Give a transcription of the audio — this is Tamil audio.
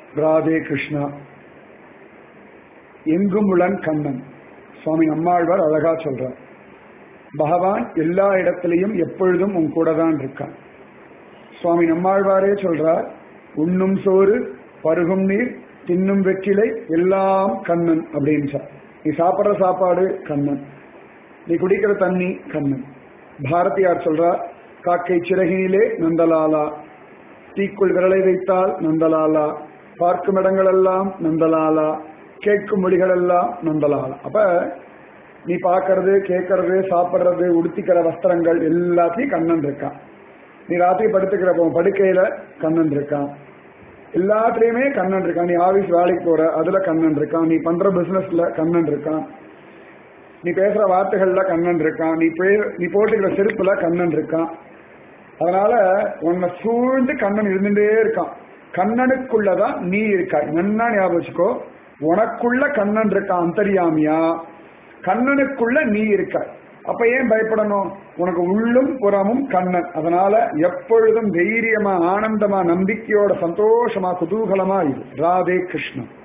ராதே கிருஷ்ணா எங்கும் உளன் கண்ணன் சுவாமி நம்மாழ்வார் அழகா சொல்றார் பகவான் எல்லா இடத்திலையும் எப்பொழுதும் உன் கூட தான் இருக்கான் சுவாமி நம்மாழ்வாரே சொல்றார் உண்ணும் சோறு பருகும் நீர் தின்னும் வெற்றிலை எல்லாம் கண்ணன் அப்படின்னு நீ சாப்பிட்ற சாப்பாடு கண்ணன் நீ குடிக்கிற தண்ணி கண்ணன் பாரதியார் சொல்றார் காக்கை சிறகினிலே நந்தலாலா தீக்குள் விரலை வைத்தால் நந்தலாலா பார்க்கும் இடங்களெல்லாம் நந்தலாலா கேட்கும் மொழிகளெல்லாம் நந்தலாலா அப்ப நீ பார்க்கறது கேட்கறது சாப்பிட்றது உடுத்திக்கிற வஸ்திரங்கள் எல்லாத்தையும் கண்ணன் இருக்கான் நீ ராத்திரி படுத்துக்கிற போ- படுக்கையில கண்ணன் இருக்கான் எல்லாத்துலயுமே கண்ணன் இருக்கான் நீ ஆபீஸ் வேலைக்கு போற அதுல கண்ணன் இருக்கான் நீ பண்ற பிசினஸ்ல கண்ணன் இருக்கான் நீ பேசுற வார்த்தைகள்ல கண்ணன் இருக்கான் நீ பே- நீ போட்டுக்கிற செருப்புல கண்ணன் இருக்கான் அதனால உன்னை சூழ்ந்து கண்ணன் இருந்துட்டே இருக்கான் கண்ணனுக்குள்ளதான் நீ இருக்காய் நன்னா ஞாபகம் வச்சுக்கோ உனக்குள்ள கண்ணன் இருக்கான் அந்தரியாமியா கண்ணனுக்குள்ள நீ இருக்காய் அப்ப ஏன் பயப்படணும் உனக்கு உள்ளும் புறமும் கண்ணன் அதனால எப்பொழுதும் தைரியமா ஆனந்தமா நம்பிக்கையோட சந்தோஷமா குதூகலமா இரு ராதே கிருஷ்ணன்